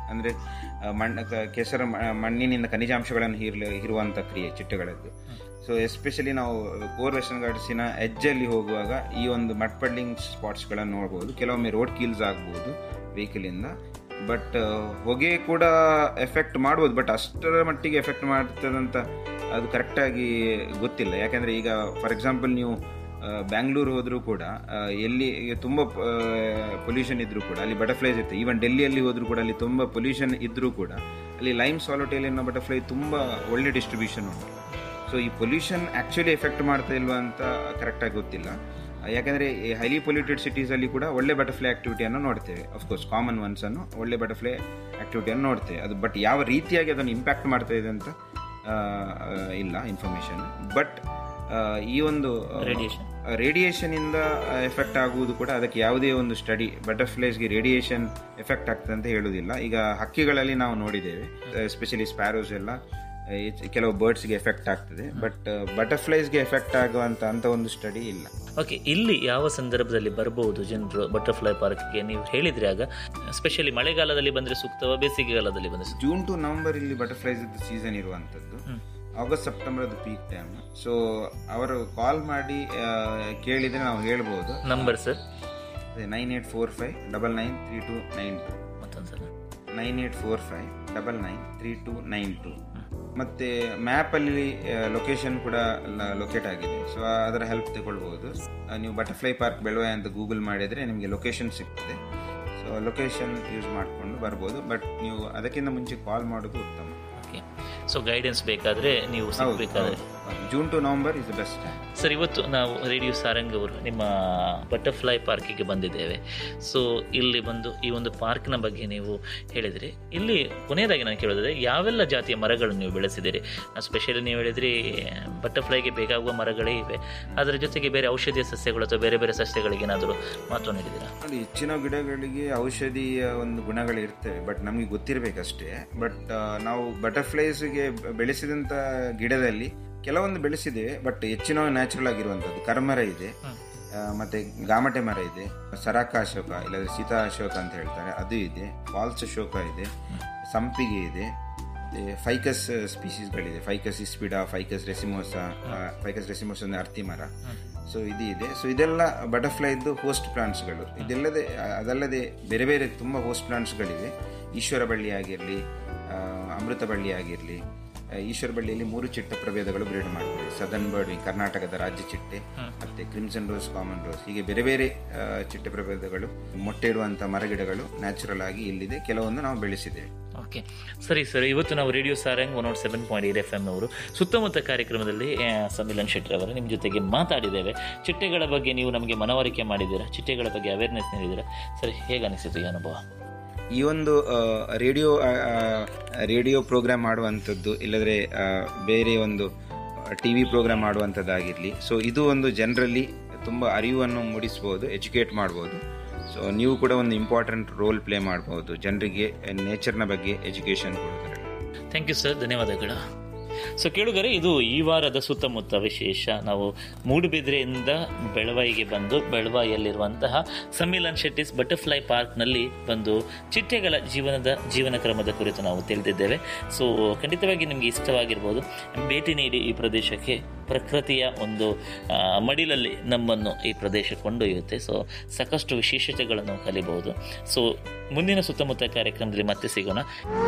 ಅಂದರೆ ಮಣ್ಣ ಕ- ಕೆಸರು ಮ- ಮಣ್ಣಿನಿಂದ ಖನಿಜಾಂಶಗಳನ್ನು ಹೀರ್ಲಿ ಹೀರುವಂಥ ಕ್ರಿಯೆ ಚಿಟ್ಟೆಗಳದ್ದು ಸೊ ಎಸ್ಪೆಷಲಿ ನಾವು ಕೋರ್ ವೆಸ್ಟರ್ನ್ ಘಾಟ್ಸಿನ ಎಜ್ಜಲ್ಲಿ ಹೋಗುವಾಗ ಈ ಒಂದು ಮಡ್ ಪಡ್ಲಿಂಗ್ ಸ್ಪಾಟ್ಸ್ಗಳನ್ನು ನೋಡ್ಬೋದು ಕೆಲವೊಮ್ಮೆ ರೋಡ್ ಕೀಲ್ಸ್ ಆಗ್ಬೋದು ವೆಹಿಕಲಿಂದ ಬಟ್ ಹೊಗೆ ಕೂಡ ಎಫೆಕ್ಟ್ ಮಾಡ್ಬೋದು ಬಟ್ ಅಷ್ಟರ ಮಟ್ಟಿಗೆ ಎಫೆಕ್ಟ್ ಮಾಡ್ತದಂತ ಅದು ಕರೆಕ್ಟಾಗಿ ಗೊತ್ತಿಲ್ಲ ಯಾಕಂದರೆ ಈಗ ಫಾರ್ ಎಕ್ಸಾಂಪಲ್ ನೀವು ಬ್ಯಾಂಗ್ಳೂರು ಹೋದರೂ ಕೂಡ ಆ, ಎಲ್ಲಿ ಈಗ ತುಂಬ ಪೊಲ್ಯೂಷನ್ ಇದ್ದರೂ ಕೂಡ ಅಲ್ಲಿ ಬಟರ್ಫ್ಲೈಸ್ ಇರ್ತದೆ ಈವನ್ ಡೆಲ್ಲಿಯಲ್ಲಿ ಹೋದರೂ ಕೂಡ ಅಲ್ಲಿ ತುಂಬ ಪೊಲ್ಯೂಷನ್ ಇದ್ದರೂ ಕೂಡ ಅಲ್ಲಿ ಲೈಮ್ ಸಾಲೋಟೇಲ್ ಅನ್ನೋ ಬಟರ್ಫ್ಲೈ ತುಂಬ ಒಳ್ಳೆ ಡಿಸ್ಟ್ರಿಬ್ಯೂಷನ್ ಉಂಟು ಸೊ ಈ ಪೊಲ್ಯೂಷನ್ ಆ್ಯಕ್ಚುಲಿ ಎಫೆಕ್ಟ್ ಮಾಡ್ತಾ ಇಲ್ವಾ ಅಂತ ಕರೆಕ್ಟಾಗಿ ಗೊತ್ತಿಲ್ಲ ಯಾಕಂದರೆ ಈ ಹೈಲಿ ಪೊಲ್ಯೂಟೆಡ್ ಸಿಟೀಸಲ್ಲಿ ಕೂಡ ಒಳ್ಳೆ ಬಟರ್ಫ್ಲೈ ಆಕ್ಟಿವಿಟಿಯನ್ನು ನೋಡ್ತೇವೆ ಅಫ್ಕೋರ್ಸ್ ಕಾಮನ್ ಒನ್ಸನ್ನು ಒಳ್ಳೆ ಬಟರ್ಫ್ಲೈ ಆಕ್ಟಿವಿಟಿಯನ್ನು ನೋಡ್ತೇವೆ ಅದು ಬಟ್ ಯಾವ ರೀತಿಯಾಗಿ ಅದನ್ನು ಇಂಪ್ಯಾಕ್ಟ್ ಮಾಡ್ತಾ ಇದೆ ಅಂತ ಆ, ಆ, ಇಲ್ಲ ಇನ್ಫಾರ್ಮೇಷನ್ ಬಟ್ ಈ ಒಂದು Radiation. ರೇಡಿಯೇಷನ್ ಇಂದ ಎಫೆಕ್ಟ್ ಆಗುವುದು ಕೂಡ ಅದಕ್ಕೆ ಯಾವುದೇ ಒಂದು ಸ್ಟಡಿ ಬಟರ್ಫ್ಲೈಸ್ಗೆ ರೇಡಿಯೇಷನ್ ಎಫೆಕ್ಟ್ ಆಗ್ತದೆ ಅಂತ ಹೇಳುವುದಿಲ್ಲ ಈಗ ಹಕ್ಕಿಗಳಲ್ಲಿ ನಾವು ನೋಡಿದ್ದೇವೆ ಎಸ್ಪೆಷಲಿ ಸ್ಪ್ಯಾರೋಸ್ ಎಲ್ಲ ಆ, ಹೆಚ್ಚು- ಕೆಲವು ಬರ್ಡ್ಸ್ಗೆ ಎಫೆಕ್ಟ್ ಆಗ್ತದೆ ಬಟ್ ಬಟರ್ಫ್ಲೈಸ್ಗೆ ಎಫೆಕ್ಟ್ ಆಗುವಂತ ಅಂತ ಒಂದು ಸ್ಟಡಿ ಇಲ್ಲ ಓಕೆ ಇಲ್ಲಿ ಯಾವ ಸಂದರ್ಭದಲ್ಲಿ ಬರಬಹುದು ಜನರು ಬಟರ್ಫ್ಲೈ ಪಾರ್ಕ್ಗೆ ನೀವು ಹೇಳಿದ್ರಿ ಆಗ ಸ್ಪೆಷಲಿ ಮಳೆಗಾಲದಲ್ಲಿ ಬಂದರೆ ಸೂಕ್ತವ ಬೇಸಿಗೆಗಾಲದಲ್ಲಿ ಬಂದರೆ ಸೂಕ್ತ ಜೂನ್ ಟು ನವೆಂಬರ್ ಇಲ್ಲಿ ಬಟರ್ಫ್ಲೈಸ್ ಸೀಸನ್ ಇರುವಂಥದ್ದು ಆಗಸ್ಟ್ ಸೆಪ್ಟೆಂಬರ್ ಅದು ಪೀಕ್ ಟೈಮ್ ಸೊ ಅವರು ಕಾಲ್ ಮಾಡಿ ಆ, ಕೇಳಿದ್ರೆ ನಾವು ಹೇಳ್ಬೋದು number sir nine eight four five double nine three two nine two ಮತ್ತೊಂದು ಸಲ nine eight four five double nine three two nine two ಮತ್ತು ಮ್ಯಾಪಲ್ಲಿ ಲೊಕೇಶನ್ ಕೂಡ ಲೊಕೇಟ್ ಆಗಿದೆ ಸೊ ಅದರ ಹೆಲ್ಪ್ ತಗೊಳ್ಬೋದು ಆ, ನೀವು ಬಟರ್ಫ್ಲೈ ಪಾರ್ಕ್ ಬೆಳವಾಯ ಅಂತ ಗೂಗಲ್ ಮಾಡಿದರೆ ನಿಮಗೆ ಲೊಕೇಶನ್ ಸಿಗ್ತದೆ ಸೊ ಲೊಕೇಶನ್ ಯೂಸ್ ಮಾಡಿಕೊಂಡು ಬರ್ಬೋದು ಬಟ್ ನೀವು ಅದಕ್ಕಿಂತ ಮುಂಚೆ ಕಾಲ್ ಮಾಡೋದು ಉತ್ತಮ ಓಕೆ ಸೊ ಗೈಡೆನ್ಸ್ ಬೇಕಾದರೆ ನೀವು ಸಿಗಬೇಕಾದ್ರೆ June to November is the best time sir ಇವತ್ತು ನಾವು ರೇಡಿಯೋ ಸಾರಂಗ್ ಅವರು ನಿಮ್ಮ ಬಟರ್ಫ್ಲೈ ಪಾರ್ಕಿಗೆ ಬಂದಿದ್ದೇವೆ ಸೊ ಇಲ್ಲಿ ಬಂದು ಈ ಒಂದು ಪಾರ್ಕ್ನ ಬಗ್ಗೆ ನೀವು ಹೇಳಿದ್ರಿ ಇಲ್ಲಿ ಕೊನೆಯದಾಗಿ ನಾನು ಕೇಳೋದಾದ್ರೆ ಯಾವೆಲ್ಲ ಜಾತಿಯ ಮರಗಳನ್ನು ನೀವು ಬೆಳೆಸಿದ್ದೀರಿ ಸ್ಪೆಷಲಿ ನೀವು ಹೇಳಿದ್ರಿ ಬಟರ್ಫ್ಲೈಗೆ ಬೇಕಾಗುವ ಮರಗಳೇ ಇವೆ ಅದರ ಜೊತೆಗೆ ಬೇರೆ ಔಷಧೀಯ ಸಸ್ಯಗಳು ಅಥವಾ ಬೇರೆ ಬೇರೆ ಸಸ್ಯಗಳಿಗೆ ಏನಾದರೂ ಮಹತ್ವ ನೀಡಿದ್ದೀರಾ ನೋಡಿ ಹೆಚ್ಚಿನ ಗಿಡಗಳಿಗೆ ಔಷಧೀಯ ಒಂದು ಗುಣಗಳು ಇರ್ತವೆ ಬಟ್ ನಮಗೆ ಗೊತ್ತಿರಬೇಕಷ್ಟೇ ಬಟ್ ನಾವು ಬಟರ್ಫ್ಲೈಸ್ಗೆ ಬೆಳೆಸಿದಂಥ ಗಿಡದಲ್ಲಿ ಕೆಲವೊಂದು ಬೆಳೆಸಿದ್ದೇವೆ ಬಟ್ ಹೆಚ್ಚಿನ ನ್ಯಾಚುರಲ್ ಆಗಿರುವಂಥದ್ದು ಕರ್ಮರ ಇದೆ ಆ, ಮತ್ತೆ ಗಾಮಟೆ ಮರ ಇದೆ ಸರಾಕ ಅಶೋಕ ಇಲ್ಲದ್ರೆ ಸೀತಾ ಅಶೋಕ ಅಂತ ಹೇಳ್ತಾರೆ ಅದು ಇದೆ ಫಾಲ್ಸ್ ಅಶೋಕ ಇದೆ ಸಂಪಿಗೆ ಇದೆ ಫೈಕಸ್ ಸ್ಪೀಸೀಸ್ಗಳಿದೆ ficus hispida ficus racemosa ficus racemosa ಅಂದ್ರೆ ಅರ್ತಿ ಮರ ಸೊ ಇದು ಇದೆ ಸೊ ಇದೆಲ್ಲ ಬಟರ್ಫ್ಲೈದ್ದು ಹೋಸ್ಟ್ ಪ್ಲಾಂಟ್ಸ್ಗಳು ಇದಲ್ಲದೆ ಅದಲ್ಲದೆ ಬೇರೆ ಬೇರೆ ತುಂಬ ಹೋಸ್ಟ್ ಪ್ಲಾಂಟ್ಸ್ಗಳಿವೆ ಈಶ್ವರ ಬಳ್ಳಿ ಆಗಿರಲಿ ಅಮೃತ ಬಳ್ಳಿ ಆಗಿರಲಿ ಈಶ್ವರ ಬಳ್ಳಿಯಲ್ಲಿ ಮೂರು ಚಿಟ್ಟೆ ಪ್ರಭೇದಗಳು ಬ್ರೀಡ್ ಮಾಡ್ತವೆ ಸದರ್ನ್ ಬರ್ಡ್ ಕರ್ನಾಟಕದ ರಾಜ್ಯ ಚಿಟ್ಟೆ ಮತ್ತೆ ಕ್ರಿಮ್ಸನ್ ರೋಸ್ ಕಾಮನ್ ರೋಸ್ ಹೀಗೆ ಬೇರೆ ಬೇರೆ ಆ, ಚಿಟ್ಟೆ ಪ್ರಭೇದಗಳು ಮೊಟ್ಟೆ ಇಡುವಂಥ ಮರಗಿಡಗಳು ನ್ಯಾಚುರಲ್ ಆಗಿ ಇಲ್ಲಿದೆ ಕೆಲವೊಂದು ನಾವು ಬೆಳೆಸಿದ್ದೇವೆ ಓಕೆ ಸರಿ ಸರ್ ಇವತ್ತು ನಾವು radio Sarang one naught seven point eight F M ಅವರು ಸುತ್ತಮುತ್ತ ಕಾರ್ಯಕ್ರಮದಲ್ಲಿ ಆ, ಸಮಿಲನ್ ಶೆಟ್ಟರ್ ಅವರು ನಿಮ್ಮ ಜೊತೆಗೆ ಮಾತಾಡಿದ್ದೇವೆ ಚಿಟ್ಟೆಗಳ ಬಗ್ಗೆ ನೀವು ನಮಗೆ ಮನವರಿಕೆ ಮಾಡಿದ್ದೀರಾ ಚಿಟ್ಟೆಗಳ ಬಗ್ಗೆ ಅವೇರ್ನೆಸ್ ನೀಡಿದ್ದೀರಾ ಸರಿ ಹೇಗೆ ಅನಿಸಿತು ಈ ಅನುಭವ ಈ ಒಂದು ರೇಡಿಯೋ ರೇಡಿಯೋ ಪ್ರೋಗ್ರಾಮ್ ಮಾಡುವಂಥದ್ದು ಇಲ್ಲದ್ರೆ ಆ, ಬೇರೆ ಒಂದು ಟಿ ವಿ ಪ್ರೋಗ್ರಾಮ್ ಮಾಡುವಂಥದ್ದಾಗಿರಲಿ ಸೊ ಇದು ಒಂದು ಜನರಲ್ಲಿ ತುಂಬ ಅರಿವನ್ನು ಮೂಡಿಸ್ಬೋದು ಎಜುಕೇಟ್ ಮಾಡ್ಬೋದು ಸೊ ನೀವು ಕೂಡ ಒಂದು ಇಂಪಾರ್ಟೆಂಟ್ ರೋಲ್ ಪ್ಲೇ ಮಾಡ್ಬೋದು ಜನರಿಗೆ ನೇಚರ್ನ ಬಗ್ಗೆ ಎಜುಕೇಷನ್ ಕೊಡೋದ್ರಲ್ಲಿ ಥ್ಯಾಂಕ್ ಯು ಸರ್ ಧನ್ಯವಾದಗಳು ಸೊ ಕೇಳುಗರೆ ಇದು ಈ ವಾರದ ಸುತ್ತಮುತ್ತ ವಿಶೇಷ ನಾವು ಮೂಡುಬಿದ್ರೆಯಿಂದ ಬೆಳವಾಯಿಗೆ ಬಂದು ಬೆಳವಾಯಿಯಲ್ಲಿರುವಂತಹ ಸಮ್ಮಿಲನ್ ಶೆಟ್ಟಿಸ್ ಬಟರ್ಫ್ಲೈ ಪಾರ್ಕ್ನಲ್ಲಿ ಬಂದು ಚಿಟ್ಟೆಗಳ ಜೀವನದ ಜೀವನ ಕ್ರಮದ ಕುರಿತು ನಾವು ತಿಳಿದಿದ್ದೇವೆ ಸೊ ಖಂಡಿತವಾಗಿ ನಿಮಗೆ ಇಷ್ಟವಾಗಿರ್ಬೋದು ಭೇಟಿ ನೀಡಿ ಈ ಪ್ರದೇಶಕ್ಕೆ ಪ್ರಕೃತಿಯ ಒಂದು ಆ, ಮಡಿಲಲ್ಲಿ ನಮ್ಮನ್ನು ಈ ಪ್ರದೇಶ ಕೊಂಡೊಯ್ಯುತ್ತೆ ಸೊ ಸಾಕಷ್ಟು ವಿಶೇಷತೆಗಳನ್ನು ಕಲಿಬಹುದು ಸೊ ಮುಂದಿನ ಸುತ್ತಮುತ್ತ ಕಾರ್ಯಕ್ರಮದಲ್ಲಿ ಮತ್ತೆ ಸಿಗೋಣ